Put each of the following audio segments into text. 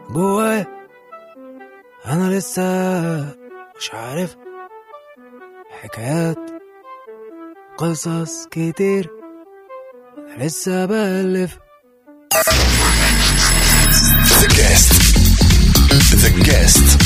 جواي انا لسه مش عارف حكايات قصص كتير انا لسه بألف The guest. The guest.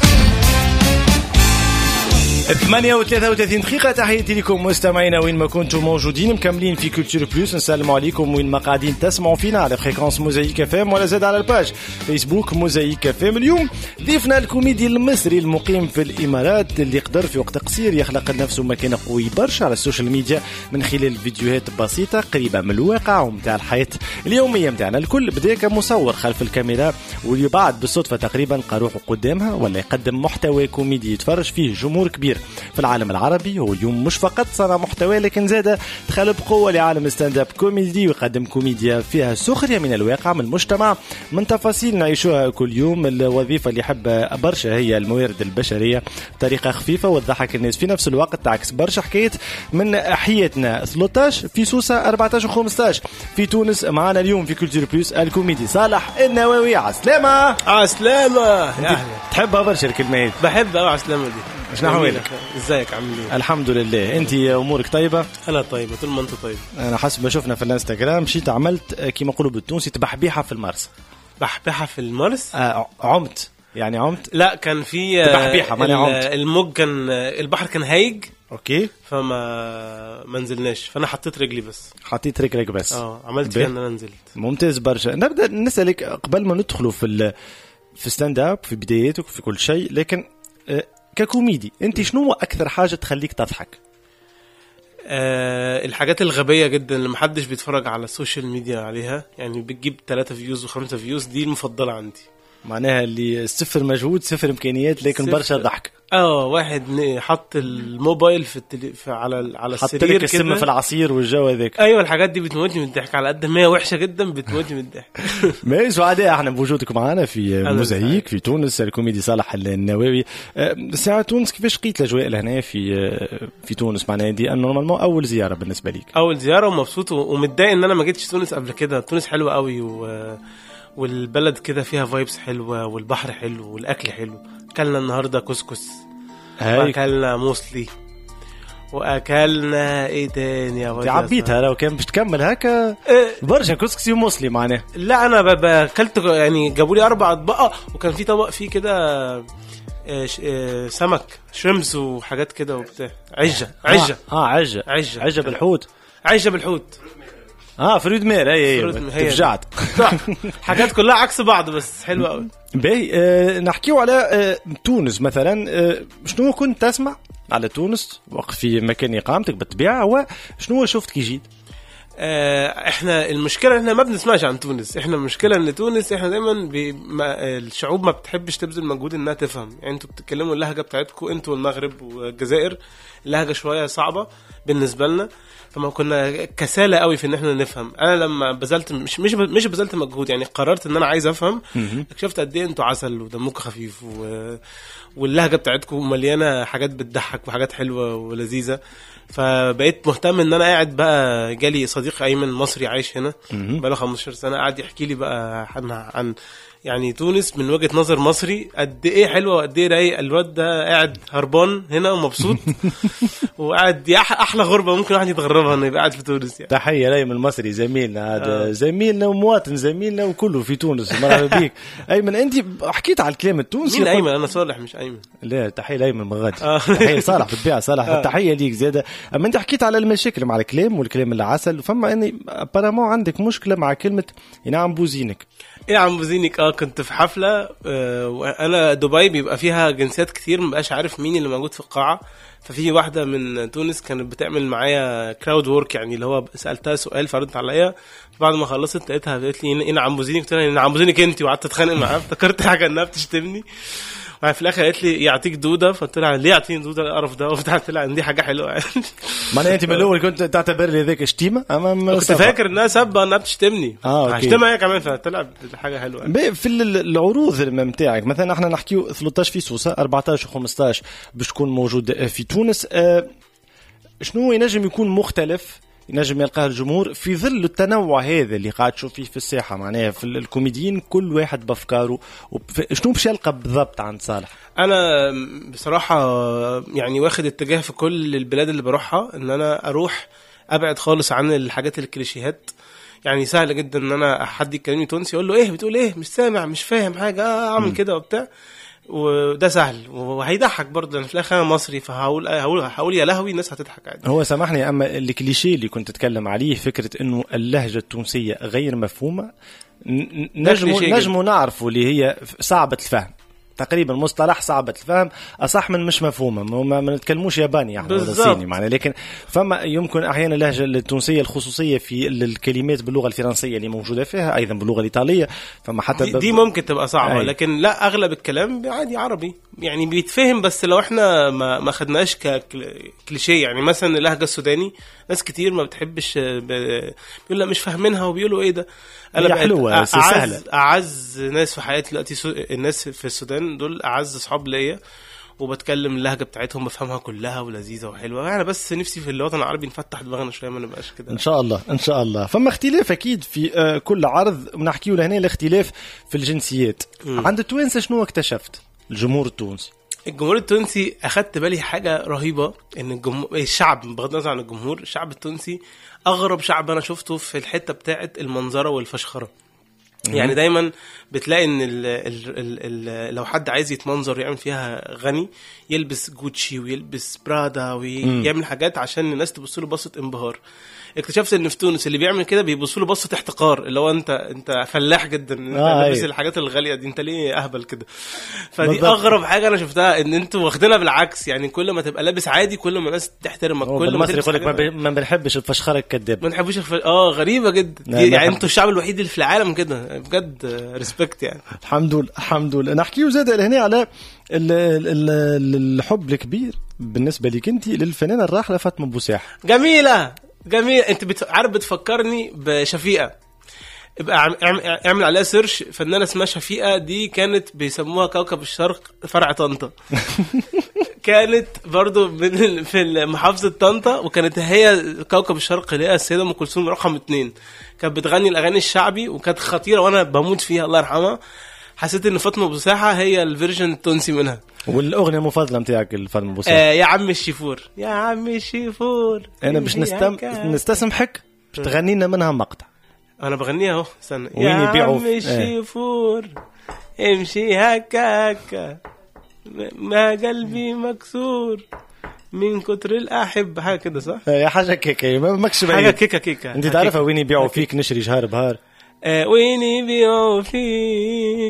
38 دقيقة تحياتي لكم مستمعينا وين ما كنتم موجودين مكملين في كولتور بلوس نسلم عليكم وين ما قاعدين تسمعوا فينا على فريكونس موزايك اف ام ولا زاد على الباج فيسبوك موزايك اف ام اليوم ضيفنا الكوميدي المصري المقيم في الامارات اللي قدر في وقت قصير يخلق لنفسه مكانة قوي برشا على السوشيال ميديا من خلال فيديوهات بسيطة قريبة من الواقع ومتاع الحياة اليومية متاعنا الكل بدا كمصور خلف الكاميرا واللي بعد بالصدفة تقريبا لقى روحه قدامها ولا يقدم محتوى كوميدي يتفرج فيه جمهور كبير في العالم العربي هو اليوم مش فقط صنع محتوى لكن زاد دخل بقوة لعالم ستاند اب كوميدي ويقدم كوميديا فيها سخرية من الواقع من المجتمع من تفاصيل نعيشوها كل يوم الوظيفة اللي يحب برشا هي الموارد البشرية بطريقة خفيفة وتضحك الناس في نفس الوقت تعكس برشا حكاية من حياتنا 13 في سوسة 14 و15 في تونس معنا اليوم في كولتور بلوس الكوميدي صالح النووي عسلامة عسلامة يا أهلا تحبها برشا الكلمة هذه بحب قوي عسلامة دي شنو جميلة. أحوالك؟ ازيك عامل ايه؟ الحمد لله انت امورك طيبه انا طيبة طول ما انت طيب انا حسب ما شفنا في الانستغرام مشيت عملت آه، كيما نقولوا بالتونسي تبحبيحه في المرسى بحبحة في المرس آه عمت يعني عمت لا كان في آه، تبحبيحة، ماني ال- عمت. الموج كان آه، البحر كان هايج اوكي فما ما نزلناش فانا حطيت رجلي بس حطيت رجلك بس اه عملت به. فيها ان انا نزلت ممتاز برشا نبدا نسالك قبل ما ندخلوا في ال- في ستاند اب في بداياتك في كل شيء لكن آه، ككوميدي انت شنو هو اكثر حاجه تخليك تضحك آه الحاجات الغبية جدا اللي محدش بيتفرج على السوشيال ميديا عليها يعني بتجيب ثلاثة فيوز وخمسة فيوز دي المفضلة عندي معناها اللي صفر مجهود صفر امكانيات لكن صفر. برشا ضحك اه واحد ن- حط الموبايل في, التلي... في على على حط السرير لك السم كده. في العصير والجو هذاك ايوه الحاجات دي بتموتني من الضحك على قد ما هي وحشه جدا بتموتني من الضحك ماشي سعداء احنا بوجودك معنا في أهلا موزايك في تونس الكوميدي صالح النووي أه، ساعة تونس كيفاش لقيت الاجواء لهنا في أه، في تونس معناها دي نورمالمون اول زياره بالنسبه ليك اول زياره ومبسوط و- ومتضايق ان انا ما جيتش تونس قبل كده تونس حلوه قوي و... والبلد كده فيها فايبس حلوه والبحر حلو والاكل حلو اكلنا النهارده كسكس هاي واكلنا موسلي واكلنا ايه تاني يا واد يا عبيتها لو كان باش تكمل هكا إيه، برشا كسكسي وموصلي معناها لا انا ب- ب- اكلت يعني جابوا لي اربع اطباق آه، وكان في طبق فيه كده آه، ش- آه، سمك شرمز وحاجات كده وبتاع عجه عجه اه, آه عجه عجة. عجه بالحوت عجه بالحوت اه فريد مير اي فريد اي مير، هي دي. تفجعت حاجات كلها عكس بعض بس حلوه قوي باهي آه نحكيو على آه تونس مثلا آه شنو كنت تسمع على تونس وقت في مكان اقامتك بالطبيعه وشنو شفت كي جيت آه، احنا المشكله احنا ما بنسمعش عن تونس احنا المشكله ان تونس احنا دايما بي ما الشعوب ما بتحبش تبذل مجهود انها تفهم يعني انتوا بتتكلموا اللهجه بتاعتكم انتوا والمغرب والجزائر اللهجه شويه صعبه بالنسبه لنا فما كنا كسالى قوي في ان احنا نفهم انا لما بذلت مش مش مش بذلت مجهود يعني قررت ان انا عايز افهم اكتشفت قد ايه انتوا عسل ودمكم خفيف و... واللهجه بتاعتكم مليانه حاجات بتضحك وحاجات حلوه ولذيذه فبقيت مهتم ان انا قاعد بقى جالي صديق ايمن مصري عايش هنا بقاله 15 سنه قاعد يحكي لي بقى عن عن يعني تونس من وجهه نظر مصري قد ايه حلوه وقد ايه رايق الواد ده قاعد هربان هنا ومبسوط وقاعد دي أح- احلى غربه ممكن واحد يتغربها انه يبقى قاعد في تونس يعني تحيه ليمن المصري زميلنا هذا آه. زميلنا ومواطن زميلنا وكله في تونس مرحبا بك ايمن انت حكيت على الكلام التونسي مين قلت- ايمن انا صالح مش ايمن لا تحيه لايمن مغادي آه. تحيه صالح بالطبيعه صالح آه. تحيه ليك زياده اما انت حكيت على المشاكل مع الكلام والكلام اللي عسل فما اني ابارامون عندك مشكله مع كلمه ينعم بوزينك ايه يا عم بوزينك اه كنت في حفله آه وانا دبي بيبقى فيها جنسيات كتير مبقاش عارف مين اللي موجود في القاعه ففي واحده من تونس كانت بتعمل معايا كراود وورك يعني اللي هو سالتها سؤال فردت عليا بعد ما خلصت لقيتها قالت لي ايه عم بوزينك قلت لها ايه عم بوزينك انت وقعدت اتخانق معاها افتكرت حاجه انها بتشتمني وفي الاخر قالت لي يعطيك دوده فقلت لها ليه يعطيني دوده القرف ده وبتاع قلت لها دي حاجه حلوه يعني معناها انت من الاول كنت تعتبر لي ذاك شتيمه اما كنت فاكر انها سبه انها بتشتمني آه، أوكي. هشتمها هي كمان فطلع حاجه حلوه يعني. بي- في ال- العروض نتاعك مثلا احنا نحكيو 13 في سوسه 14 و15 باش تكون موجود في تونس آه، شنو ينجم يكون مختلف ينجم يلقاه الجمهور في ظل التنوع هذا اللي قاعد تشوف فيه في الساحه معناها في الكوميديين كل واحد بافكاره وب- شنو باش يلقى بالضبط عند صالح انا بصراحه يعني واخد اتجاه في كل البلاد اللي بروحها ان انا اروح ابعد خالص عن الحاجات الكليشيهات يعني سهل جدا ان انا حد يكلمني تونسي اقول له ايه بتقول ايه مش سامع مش فاهم حاجه اه اعمل كده وبتاع وده سهل وهيضحك برضه انا في الاخر انا مصري فهقول هقول هقول يا لهوي الناس هتضحك عادي هو سامحني اما الكليشيه اللي كنت تتكلم عليه فكره انه اللهجه التونسيه غير مفهومه ن- ده نجموا كليشيه نجموا نعرفوا اللي هي صعبه الفهم تقريبا مصطلح صعبة الفهم أصح من مش مفهومة ما, ما ما نتكلموش ياباني احنا ولا بالظبط. صيني معنا لكن فما يمكن أحيانا اللهجة التونسية الخصوصية في ال- الكلمات باللغة الفرنسية اللي موجودة فيها أيضا باللغة الإيطالية فما حتى دي, ب- دي ممكن تبقى صعبه أي. لكن لا اغلب الكلام عادي عربي يعني بيتفهم بس لو احنا ما ما خدناش ككليشيه يعني مثلا اللهجه السوداني ناس كتير ما بتحبش ب... بيقول لا مش فاهمينها وبيقولوا ايه ده هي بقيت حلوة، أعز سهلة. اعز ناس في حياتي دلوقتي سو... الناس في السودان دول اعز اصحاب ليا وبتكلم اللهجه بتاعتهم بفهمها كلها ولذيذه وحلوه انا بس نفسي في الوطن العربي نفتح دماغنا شويه ما نبقاش كده ان شاء الله ان شاء الله فما اختلاف اكيد في آه، كل عرض بنحكيو لهنا الاختلاف في الجنسيات عند التوانسه شنو اكتشفت الجمهور التونسي الجمهور التونسي اخدت بالي حاجه رهيبه ان الجمهور الشعب بغض النظر عن الجمهور الشعب التونسي اغرب شعب انا شفته في الحته بتاعه المنظره والفشخره يعني دايما بتلاقي ان ال ال ال ال لو حد عايز يتمنظر ويعمل فيها غني يلبس جوتشي ويلبس برادا ويعمل حاجات عشان الناس تبص له بصه انبهار اكتشفت ان في تونس اللي بيعمل كده بيبصوا له بصه احتقار اللي هو انت انت فلاح جدا انت آه، لابس أيوة. الحاجات الغاليه دي انت ليه اهبل كده فدي بالضبط. اغرب حاجه انا شفتها ان انتوا واخدينها بالعكس يعني كل ما تبقى لابس عادي كل ما الناس تحترمك هو كل ما بالمصري تلبس يقول لك ما, حاجات- بي- ما بنحبش الفشخره الكذاب ما نحبوش الف... اه غريبه جدا لا، دي- ما يعني حب- انتوا الشعب الوحيد اللي في العالم كده بجد ريسبكت يعني الحمد لله الحمد لله نحكيو زاد لهنا على ال- ال- ال- الحب الكبير بالنسبه لك انت للفنانه الراحله فاطمه بوساح جميله جميله انت بت... عارف بتفكرني بشفيقه ابقى اعم- اعم- اعمل عليها سيرش فنانه اسمها شفيقه دي كانت بيسموها كوكب الشرق فرع طنطا كانت برضو من ال- في محافظه طنطا وكانت هي كوكب الشرق اللي هي السيده ام كلثوم رقم اتنين كانت بتغني الاغاني الشعبي وكانت خطيره وانا بموت فيها الله يرحمها حسيت ان فاطمه بوساحه هي الفيرجن التونسي منها والاغنيه المفضله نتاعك لفاطمه بوساح آه يا عم الشيفور يا عم الشيفور انا باش نستم... نستسمحك باش تغني لنا منها مقطع انا بغنيها اهو استنى وين يا يبيعوا عم في- الشيفور امشي هكا هكا ما قلبي مكسور من كتر الاحب حاجه كده صح آه، حاجه كيكه ما ماكش حاجه بعيد كيكه كيكه انت تعرفها وين يبيعوا فيك نشري جهار بهار آه وين يبيعوا فيك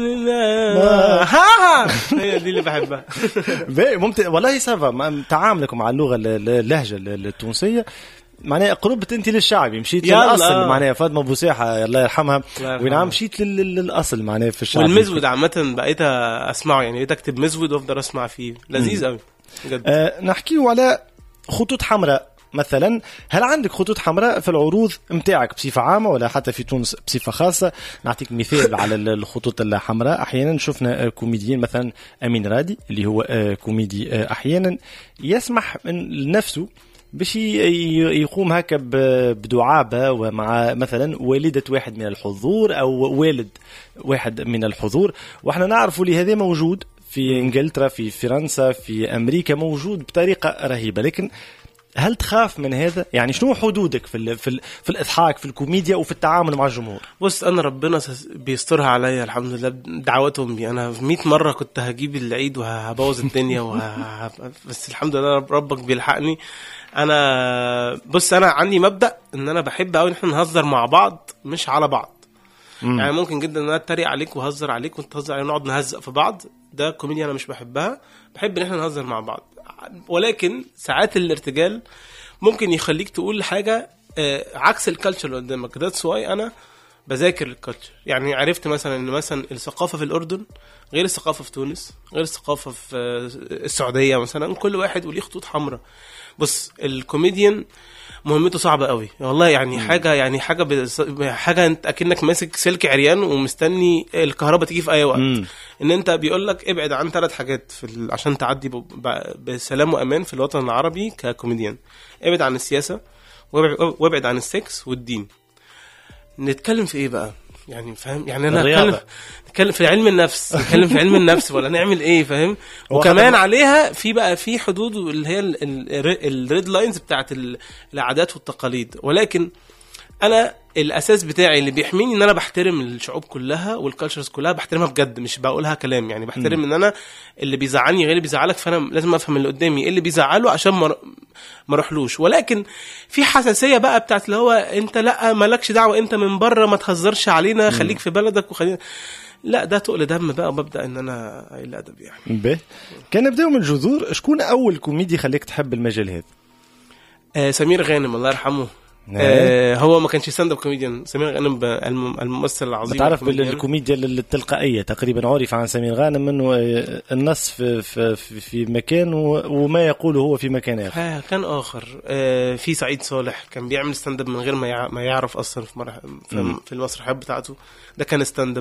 ها ها هي دي اللي بحبها باهي ممتع والله سافا ما- تعاملك مع اللغه ال- ال- اللهجه ال- التونسيه معناها قربت انت للشعبي مشيت يلا. للاصل معناها فاطمه بوساحه الله يرحمها الله يرحمها. ونعم مشيت لل- لل- للاصل معناها في الشعب والمزود عامه بقيت اسمعه يعني بقيت اكتب مزود وافضل اسمع فيه لذيذ قوي بجد آه نحكيو على خطوط حمراء مثلا هل عندك خطوط حمراء في العروض متاعك بصفة عامة ولا حتى في تونس بصفة خاصة نعطيك مثال على ال- الخطوط الحمراء أحيانا شفنا آه، كوميديين مثلا أمين رادي اللي هو آه، كوميدي آه، أحيانا يسمح من لنفسه باش ي- ي- يقوم هكا ب- بدعابة ومع مثلا والدة واحد من الحضور أو والد واحد من الحضور واحنا نعرفوا اللي هذا موجود في انجلترا في فرنسا في امريكا موجود بطريقه رهيبه لكن هل تخاف من هذا؟ يعني شنو حدودك في ال في, ال في الاضحاك في الكوميديا وفي التعامل مع الجمهور؟ بص انا ربنا سس- بيسترها عليا الحمد لله بدعوات امي انا في 100 مره كنت هجيب العيد وهبوظ الدنيا وه... بس الحمد لله رب- ربك بيلحقني انا بص انا عندي مبدا ان انا بحب قوي ان احنا نهزر مع بعض مش على بعض مم. يعني ممكن جدا ان انا اتريق عليك وهزر عليك وانت تهزر عليا ونقعد نهزق في بعض ده كوميديا انا مش بحبها بحب ان احنا نهزر مع بعض ولكن ساعات الارتجال ممكن يخليك تقول حاجه آه، عكس الكالتشر اللي قدامك ذاتس واي انا بذاكر الكالتشر يعني عرفت مثلا ان مثلا الثقافه في الاردن غير الثقافه في تونس غير الثقافه في آه، السعوديه مثلا كل واحد وليه خطوط حمراء بص الكوميديان مهمته صعبة قوي والله يعني حاجة يعني حاجة بس حاجة انت اكنك ماسك سلك عريان ومستني الكهرباء تيجي في اي وقت مم. ان انت بيقول لك ابعد عن ثلاث حاجات في ال... عشان تعدي ب... ب... بسلام وامان في الوطن العربي ككوميديان ابعد عن السياسة وابعد وابعد عن السكس والدين نتكلم في ايه بقى يعني فاهم يعني انا الرياضة. اتكلم نتكلم في علم النفس نتكلم في علم النفس ولا نعمل ايه فاهم هو وكمان خدم- عليها في بقى في حدود اللي هي الريد لاينز بتاعت ال- العادات والتقاليد ولكن انا الاساس بتاعي اللي بيحميني ان انا بحترم الشعوب كلها والكالتشرز كلها بحترمها بجد مش بقولها كلام يعني بحترم ان انا اللي بيزعلني غير اللي بيزعلك فانا لازم افهم اللي قدامي ايه اللي بيزعله عشان ما ما اروحلوش ولكن في حساسيه بقى بتاعت اللي هو انت لا مالكش دعوه انت من بره ما تهزرش علينا خليك في بلدك وخلينا لا ده تقل دم بقى وببدا ان انا قليل ادب يعني به كان نبداو من الجذور شكون اول كوميدي خليك تحب المجال هذا آه سمير غانم الله يرحمه نعم. آه هو ما كانش ستاند اب كوميديان سمير غانم ب- الم- الممثل العظيم تعرف الكوميديان. بالكوميديا التلقائيه تقريبا عرف عن سمير غانم انه آه، النص في, في, في- في مكان و- وما يقوله هو في مكان اخر آه كان اخر آه في سعيد صالح كان بيعمل ستاند اب من غير ما يع- ما يعرف اصلا في مرح في, في المسرحيات بتاعته ده كان ستاند اب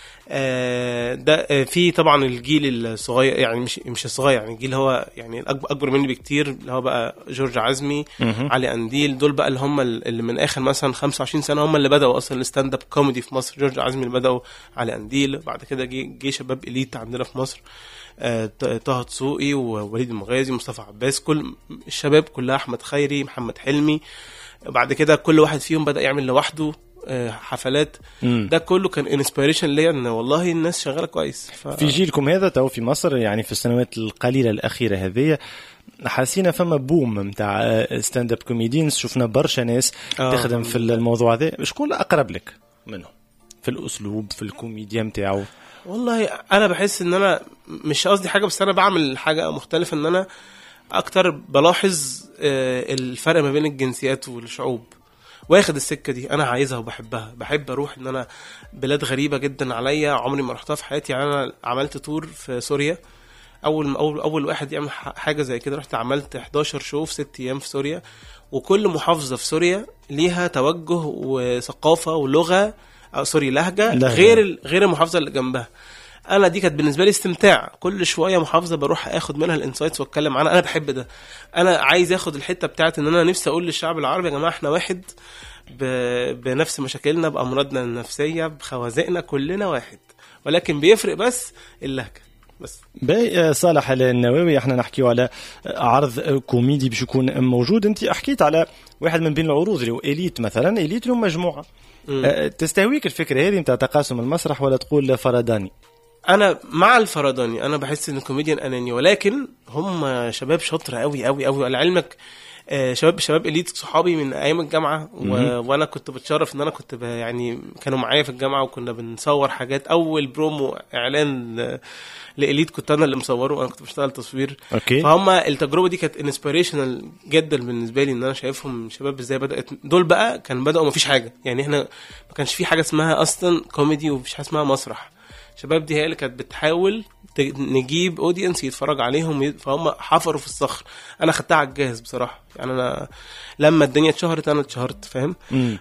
آه ده آه في طبعا الجيل الصغير يعني مش مش الصغير يعني الجيل هو يعني الاكبر اكبر مني بكتير اللي هو بقى جورج عزمي علي انديل دول بقى اللي هم اللي من اخر مثلا 25 سنه هم اللي بداوا اصلا الستاند اب كوميدي في مصر جورج عزمي اللي بداوا علي انديل بعد كده جه جه شباب اليت عندنا في مصر آه، ط- طه دسوقي ووليد المغازي مصطفى عباس كل الشباب كلها احمد خيري محمد حلمي بعد كده كل واحد فيهم بدا يعمل لوحده آه، حفلات مم. ده كله كان انسبيريشن ليا ان والله الناس شغاله كويس ف... في جيلكم هذا تو في مصر يعني في السنوات القليله الاخيره هذه حسينا فما بوم نتاع ستاند اب كوميدينز شفنا برشا ناس آه. تخدم في الموضوع هذا شكون الاقرب لك منهم في الاسلوب في الكوميديا نتاعو والله انا بحس ان انا مش قصدي حاجه بس انا بعمل حاجه مختلفه ان انا اكتر بلاحظ آه، الفرق ما بين الجنسيات والشعوب واخد السكه دي انا عايزها وبحبها بحب اروح ان انا بلاد غريبه جدا عليا عمري ما رحتها في حياتي يعني انا عملت تور في سوريا اول اول اول واحد يعمل ح- حاجه زي كده رحت عملت 11 شو في 6 ايام في سوريا وكل محافظه في سوريا ليها توجه وثقافه ولغه أو سوري لهجه, لهجة. غير ال- غير المحافظه اللي جنبها انا دي كانت بالنسبه لي استمتاع كل شويه محافظه بروح اخد منها الانسايتس واتكلم عنها انا بحب ده انا عايز اخد الحته بتاعت ان انا نفسي اقول للشعب العربي يا جماعه احنا واحد ب... بنفس مشاكلنا بامراضنا النفسيه بخوازقنا كلنا واحد ولكن بيفرق بس اللهجه بس باي آه، صالح النواوي احنا نحكيو على آه، عرض آه، كوميدي باش يكون موجود انت حكيت على واحد من بين العروض اللي هو اليت مثلا اليت لهم مجموعه آه، تستهويك الفكره هذه نتاع تقاسم المسرح ولا تقول فرداني انا مع الفرداني انا بحس ان الكوميديان اناني ولكن هم شباب شاطره قوي قوي قوي لعلمك آه، شباب شباب اليت صحابي من ايام الجامعه و... وانا كنت بتشرف ان انا كنت ب... يعني كانوا معايا في الجامعه وكنا بنصور حاجات اول برومو اعلان ل... لاليت كنت انا اللي مصوره انا كنت بشتغل تصوير اوكي فهم التجربه دي كانت انسبيريشنال جدا بالنسبه لي ان انا شايفهم شباب ازاي بدات دول بقى كان بداوا مفيش حاجه يعني احنا ما كانش في حاجه اسمها اصلا كوميدي ومفيش حاجه اسمها مسرح الشباب دي هي اللي كانت بتحاول ت- نجيب اودينس يتفرج عليهم ي- فهم حفروا في الصخر انا خدتها على الجاهز بصراحه يعني انا لما الدنيا اتشهرت انا اتشهرت فاهم مم.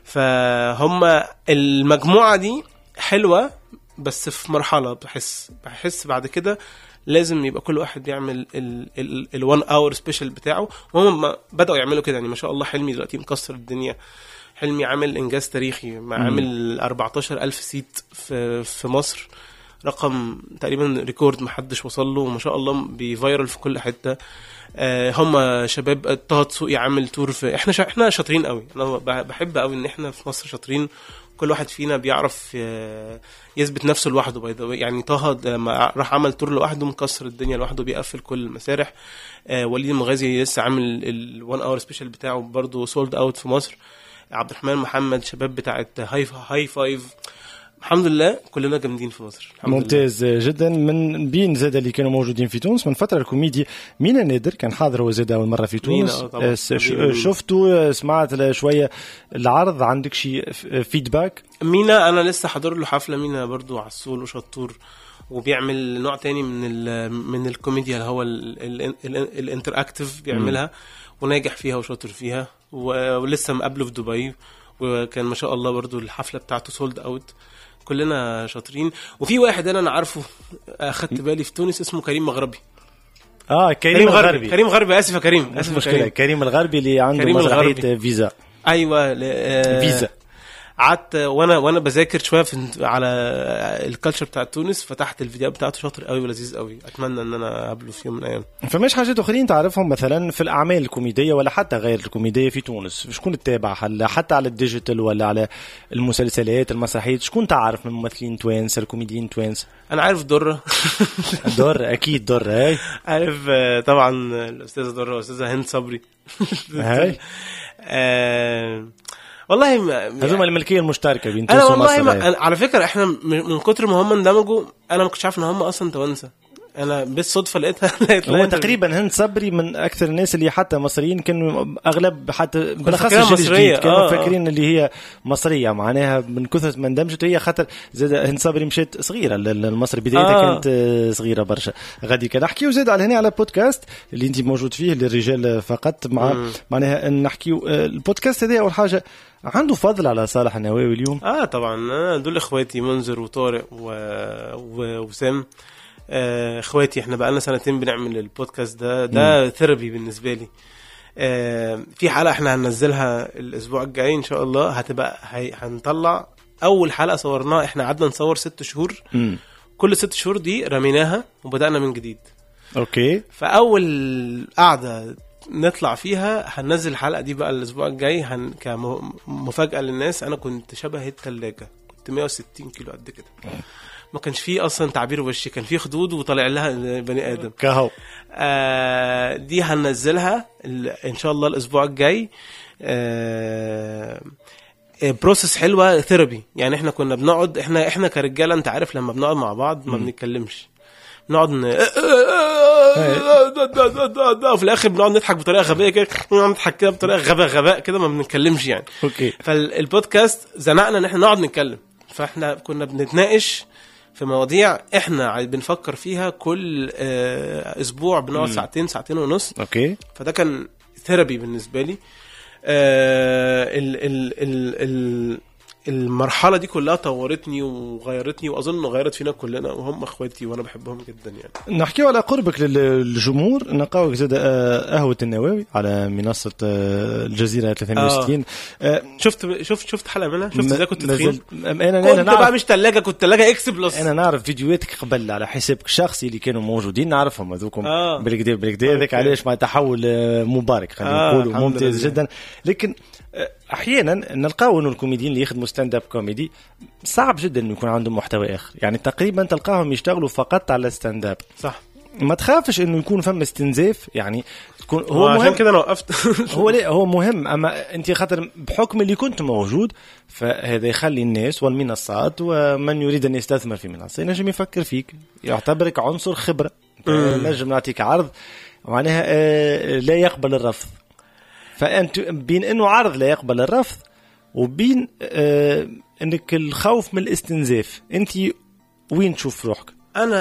فهم المجموعه دي حلوه بس في مرحله بحس بحس بعد كده لازم يبقى كل واحد بيعمل الوان اور سبيشال بتاعه وهم ما- بداوا يعملوا كده يعني ما شاء الله حلمي دلوقتي مكسر الدنيا حلمي عامل انجاز تاريخي ما عامل 14000 سيت في في مصر رقم تقريبا ريكورد محدش وصل له وما شاء الله بيفايرل في كل حته آه، هم شباب طه دسوقي عامل تور في احنا شا... احنا شاطرين قوي انا ب- بحب قوي ان احنا في مصر شاطرين كل واحد فينا بيعرف آه، يثبت نفسه لوحده باي يعني طه د- لما راح عمل تور لوحده مكسر الدنيا لوحده بيقفل كل المسارح آه، وليد المغازي لسه عامل الوان اور سبيشال بتاعه برضه سولد اوت في مصر عبد الرحمن محمد شباب بتاعت هاي هاي فايف الحمد لله كلنا جامدين في مصر الحمد لله. ممتاز جدا من بين زاد اللي كانوا موجودين في تونس من فتره الكوميدي مينا نادر كان حاضر هو زاد اول مره في تونس مينا، آه، طبعاً. آه، س- ش- حبيبي. شفته سمعت له شويه العرض عندك شي ف- فيدباك مينا انا لسه حاضر له حفله مينا برضو عسول وشطور وبيعمل نوع تاني من ال من الكوميديا اللي هو الانتراكتيف بيعملها وناجح فيها وشاطر فيها و- ولسه مقابله في دبي وكان ما شاء الله برضو الحفله بتاعته سولد اوت كلنا شاطرين وفي واحد انا انا عارفه اخدت بالي في تونس اسمه كريم مغربي اه كريم الغربي كريم غربي اسف يا كريم مش اسف يا مشكله كريم كريم الغربي اللي عنده كريم مسرحيه الغربي. فيزا ايوه ل- آه، فيزا. قعدت وانا وانا بذاكر شويه في على الكالتشر بتاع تونس فتحت الفيديو بتاعته شاطر قوي ولذيذ قوي اتمنى ان انا اقابله في يوم من الايام فماش حاجات اخرين تعرفهم مثلا في الاعمال الكوميديه ولا حتى غير الكوميديه في تونس شكون تتابع هلا حتى على الديجيتال ولا على المسلسلات المسرحيات شكون تعرف من الممثلين توانسه الكوميديين توانسه انا عارف دره دور اكيد دور هاي عارف آه، طبعا الاستاذه دره والاستاذه هند صبري هاي آه، والله ما- هذوما الملكيه المشتركه بين انا تونس والله ومصر ما هاي. أنا على فكره احنا م- من كتر ما هم اندمجوا انا ما كنتش عارف ان هم اصلا توانسه انا بالصدفه لقيتها لقيت هو لقيت- تقريبا هند صبري من اكثر الناس اللي حتى مصريين كانوا اغلب حتى بالاخص فاكرها الجيل مصرية، الجديد كانوا آه، آه. فاكرين اللي هي مصريه معناها من كثر ما اندمجت هي خاطر زاد هند صبري مشات صغيره ل- لمصر بدايتها آه. كانت آه، صغيره برشا غادي كان نحكيو زاد على هنا على بودكاست اللي انت موجود فيه للرجال فقط مع معناها نحكيو آه، البودكاست هذا اول حاجه عنده فضل على صالح النواوي اليوم اه طبعا انا دول اخواتي منذر وطارق و... و... وسام آه، اخواتي احنا بقالنا سنتين بنعمل البودكاست ده ده ثيرابي بالنسبه لي آه، في حلقه احنا هننزلها الاسبوع الجاي ان شاء الله هتبقى هي... هنطلع اول حلقه صورناها احنا قعدنا نصور ست شهور امم كل ست شهور دي رميناها وبدانا من جديد اوكي فاول قعده نطلع فيها هننزل الحلقه دي بقى الاسبوع الجاي هن... كمفاجاه للناس انا كنت شبه الثلاجه كنت 160 كيلو قد كده ما كانش فيه اصلا تعبير وشي كان فيه خدود وطالع لها بني ادم كهو آه دي هننزلها ال- ان شاء الله الاسبوع الجاي آه بروسس حلوه ثيرابي يعني احنا كنا بنقعد احنا احنا كرجاله انت عارف لما بنقعد مع بعض ما بنتكلمش نقعد ن... وفي الاخر بنقعد نضحك بطريقه غبيه كده نقعد نضحك كده بطريقه غباء غباء كده ما بنتكلمش يعني اوكي فالبودكاست زنقنا ان احنا نقعد نتكلم فاحنا كنا بنتناقش في مواضيع احنا عاي- بنفكر فيها كل آه، اسبوع بنقعد ساعتين ساعتين ونص اوكي فده كان ثيرابي بالنسبه لي آه، ال ال ال ال المرحله دي كلها طورتني وغيرتني واظن غيرت فينا كلنا وهم اخواتي وانا بحبهم جدا يعني نحكيو على قربك لل- للجمهور نلقاوك زاد آه، قهوة النواوي على منصة آه، الجزيرة 360 آه، شفت شفت شفت حلقه منها شفت ما- ازاي كنت ما تخين زلت- انا انا كنت بقى نعرف مش ثلاجه كنت ثلاجه اكس بلس انا نعرف فيديوهاتك قبل على حسابك الشخصي اللي كانوا موجودين نعرفهم هذوكم آه. بالكدا بالكدا هذاك أوكي. علاش ما تحول آه، مبارك خلينا آه، نقولوا الحمد ممتاز لله. جدا لكن آه، احيانا نلقاو انه الكوميديين اللي يخدموا ستاند اب كوميدي صعب جدا انه يكون عندهم محتوى اخر يعني تقريبا تلقاهم يشتغلوا فقط على ستاند اب صح ما تخافش انه يكون فما استنزاف يعني تكون هو هو عشان مهم كده انا وقفت هو لا هو مهم اما انت خاطر بحكم اللي كنت موجود فهذا يخلي الناس والمنصات ومن يريد ان يستثمر في منصه ينجم يفكر فيك يعتبرك عنصر خبره نجم نعطيك عرض معناها آه، لا يقبل الرفض فانت بين انه عرض لا يقبل الرفض وبين آه، انك الخوف من الاستنزاف انت وين تشوف روحك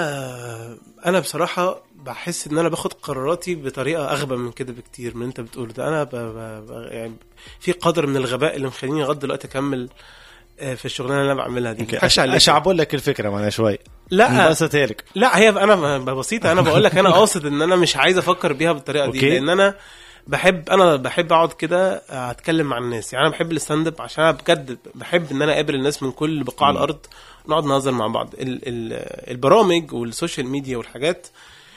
انا انا بصراحه بحس ان انا باخد قراراتي بطريقه اغبى من كده بكتير من اللي انت بتقوله ده انا ب... ب... ب... يعني في قدر من الغباء اللي مخليني لغايه دلوقتي اكمل آه، في الشغلانه اللي انا بعملها دي مضحكش عليك. اشعب لك الفكره معنا شوي لا انبسطها لك لا هي انا ب- بسيطه انا بقول لك انا قاصد ان انا مش عايز افكر بيها بالطريقه دي أوكي. لان انا بحب انا بحب اقعد كده اتكلم مع الناس يعني انا بحب الستاند اب عشان انا بجد بحب ان انا اقابل الناس من كل بقاع الارض ونقعد نهزر مع بعض ال ال البرامج والسوشيال ميديا والحاجات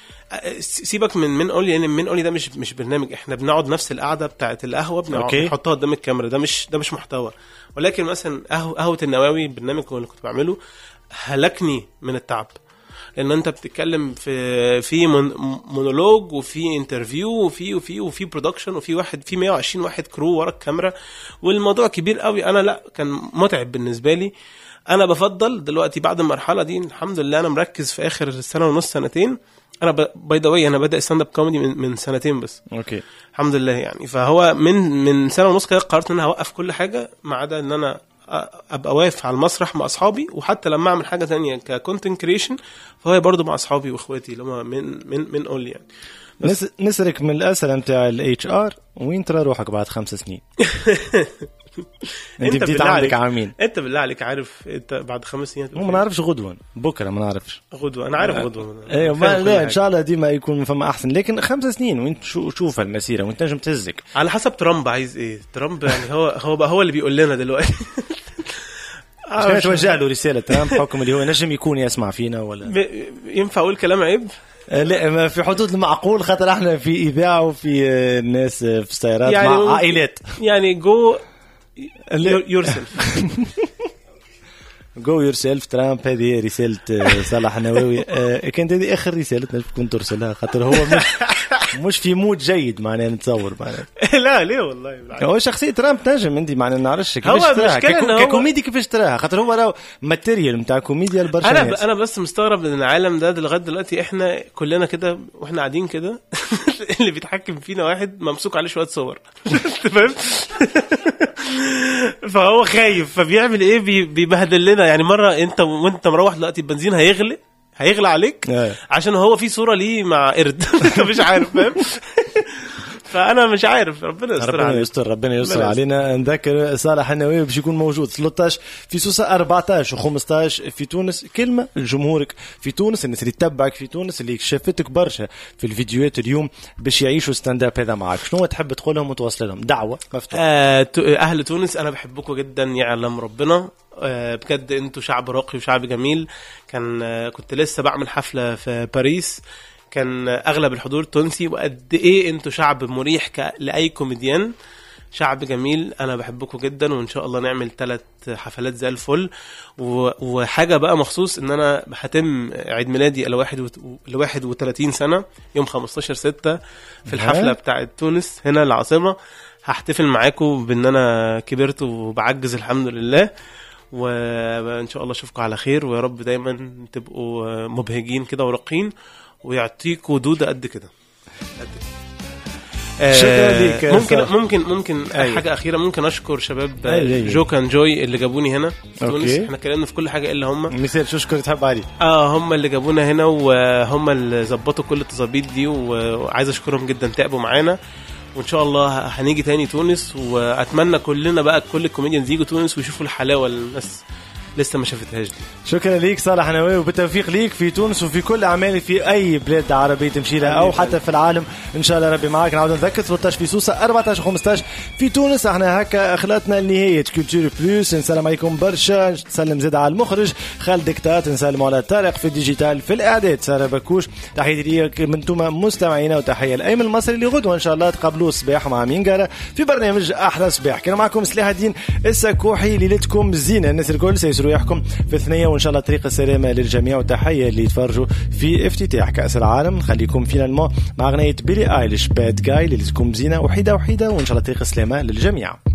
سيبك من من اولي لان من اولي ده مش مش برنامج احنا بنقعد نفس القعده بتاعت القهوه بنقعد أوكي. نحطها قدام الكاميرا ده مش ده مش محتوى ولكن مثلا قهوه قهوه النواوي برنامج اللي كنت بعمله هلكني من التعب لان انت بتتكلم في في مون- مونولوج وفي انترفيو وفي وفي وفي برودكشن وفي واحد في 120 واحد كرو ورا الكاميرا والموضوع كبير قوي انا لا كان متعب بالنسبه لي انا بفضل دلوقتي بعد المرحله دي الحمد لله انا مركز في اخر سنه ونص سنتين انا باي ذا واي انا بادئ ستاند اب كوميدي من, من سنتين بس اوكي الحمد لله يعني فهو من من سنه ونص كده قررت ان انا هوقف كل حاجه ما عدا ان انا أ- ابقى واقف على المسرح مع اصحابي وحتى لما اعمل حاجه تانية ككونتنت كريشن فهو برضه مع اصحابي واخواتي اللي هم من من من اولي يعني نس... نسرك من الاسئله نتاع الاتش ار وين ترى روحك بعد خمس سنين انت بديت بالله عندك عليك- عامين انت بالله عليك عارف انت بعد خمس سنين هتبقى هو ما فين؟ نعرفش غدوه بكره ما نعرفش غدوه انا عارف غدوه ايوه فاهم ما كل لا ان حاجة. شاء الله ديما يكون فما احسن لكن خمس سنين وانت شو شوف المسيره وانت نجم تهزك على حسب ترامب عايز ايه ترامب يعني هو هو بقى هو اللي بيقول لنا دلوقتي آه، مش توجه له رساله ترامب بحكم اللي هو نجم يكون يسمع فينا ولا ب- ينفع اقول كلام عيب آه، لا ما في حدود المعقول خاطر احنا في اذاعه وفي آه، الناس آه، في السيارات يعني مع ممكن- عائلات يعني جو لا. يور سيلف جو يور سيلف ترامب هذه رساله آه، صالح النووي آه، كانت هذه اخر رساله نجم تكون ترسلها خاطر هو مش مش في مود جيد معناها نتصور معناها لا ليه والله بالعكس. هو شخصيه ترامب نجم انت معناها نعرفش هو كيفاش تراها المشكلة ككو- إن هو- ككوميدي كيفاش تراها خاطر هو راهو ماتيريال نتاع كوميديا لبرشا انا ب... ناس. انا بس مستغرب ان العالم ده لغايه دلوقتي احنا كلنا كده واحنا قاعدين كده اللي بيتحكم فينا واحد ممسوك عليه شويه صور فاهم فهو خايف فبيعمل ايه بي... بيبهدل لنا يعني مره انت وانت مروح دلوقتي البنزين هيغلي هيغلى عليك أيوة. عشان هو في صوره ليه مع قرد انت مش عارف فاهم فانا مش عارف ربنا يستر ربنا عليك يستر ربنا يستر ربنا علينا نذكر صالح النووي باش يكون موجود 13 في سوسة 14 و15 في تونس كلمة لجمهورك في تونس الناس اللي تتبعك في تونس اللي شافتك برشا في الفيديوهات اليوم باش يعيشوا ستاند اب هذا معك شنو تحب تقول لهم وتوصل لهم دعوة مفتوحة آه ت- اهل تونس انا بحبكم جدا يعلم ربنا آه بجد انتوا شعب راقي وشعب جميل كان آه كنت لسه بعمل حفله في باريس كان آه، اغلب الحضور تونسي وقد ايه انتوا شعب مريح ك- لاي كوميديان شعب جميل انا بحبكم جدا وان شاء الله نعمل ثلاث حفلات زي الفل و- وحاجه بقى مخصوص ان انا هتم عيد ميلادي ل 31 سنه يوم 15 6 في الحفله بتاعت تونس هنا العاصمه هحتفل معاكم بان انا كبرت وبعجز الحمد لله وان شاء الله اشوفكم على خير ويا رب دايما تبقوا مبهجين كده وراقين ويعطيكوا دوده قد كده قد كده. شكراً ليك يا ممكن صالح. ممكن ممكن أيوة. حاجه اخيره ممكن اشكر شباب أيوة، أيوة. جو كان جوي اللي جابوني هنا في أوكي. تونس احنا اتكلمنا في كل حاجه الا هم مثال شو شكر تحب عليه اه هم اللي جابونا هنا وهم اللي ظبطوا كل التظابيط دي وعايز اشكرهم جدا تعبوا معانا وان شاء الله هنيجي تاني تونس واتمنى كلنا بقى كل الكوميديانز يجوا تونس ويشوفوا الحلاوه اللي الناس لسه ما شافتهاش دي شكرا ليك صالح نواوي وبالتوفيق ليك في تونس وفي كل اعمالك في اي بلاد عربيه تمشي لها او حتى في العالم ان شاء الله ربي معاك نعاود نذكر 13 في سوسه 14 15 في تونس احنا هكا خلطنا لنهايه كولتور بلوس نسلم عليكم برشا نسلم زاد على المخرج خالد دكتات نسلم على طارق في الديجيتال في الاعداد ساره بكوش تحياتي ليك من انتم مستمعينا وتحيه لايمن المصري اللي غدوه ان شاء الله تقابلوه الصباح مع مينجارة في برنامج احلى صباح كان معكم سلاح الدين السكوحي ليلتكم زينه الناس الكل سيسروا يحكم في ثنيه وان شاء الله طريق السلامه للجميع وتحيه اللي يتفرجوا في افتتاح كاس العالم نخليكم فينالمون مع اغنيه بيلي ايليش باد جاي ليلتكم زينه وحيده وحيده وان شاء الله طريق السلامه للجميع